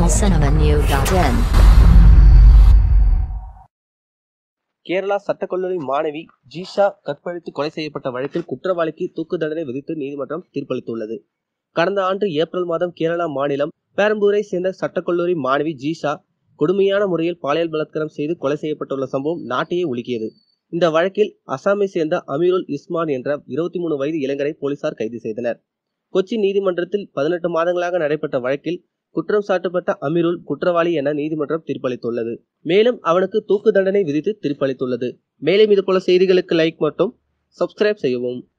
tamilcinemanew.in Kerala சட்டக்கல்லூரி மாணவி ஜீஷா கற்பழித்து கொலை செய்யப்பட்ட வழக்கில் குற்றவாளிக்கு தூக்கு தண்டனை விதித்து நீதிமன்றம் தீர்ப்பளித்துள்ளது கடந்த ஆண்டு ஏப்ரல் மாதம் கேரளா மாநிலம் பெரம்பூரை சேர்ந்த சட்டக்கல்லூரி மாணவி ஜீஷா கொடுமையான முறையில் பாலியல் பலாத்காரம் செய்து கொலை செய்யப்பட்டுள்ள சம்பவம் நாட்டையே உலுக்கியது இந்த வழக்கில் அசாமை சேர்ந்த அமீருல் இஸ்மான் என்ற இருபத்தி மூணு வயது இளைஞரை போலீசார் கைது செய்தனர் கொச்சி நீதிமன்றத்தில் பதினெட்டு மாதங்களாக நடைபெற்ற வழக்கில் குற்றம் சாட்டப்பட்ட அமீருல் குற்றவாளி என நீதிமன்றம் தீர்ப்பளித்துள்ளது மேலும் அவனுக்கு தூக்கு தண்டனை விதித்து தீர்ப்பளித்துள்ளது மேலும் இது போல செய்திகளுக்கு லைக் மற்றும் சப்ஸ்கிரைப் செய்யவும்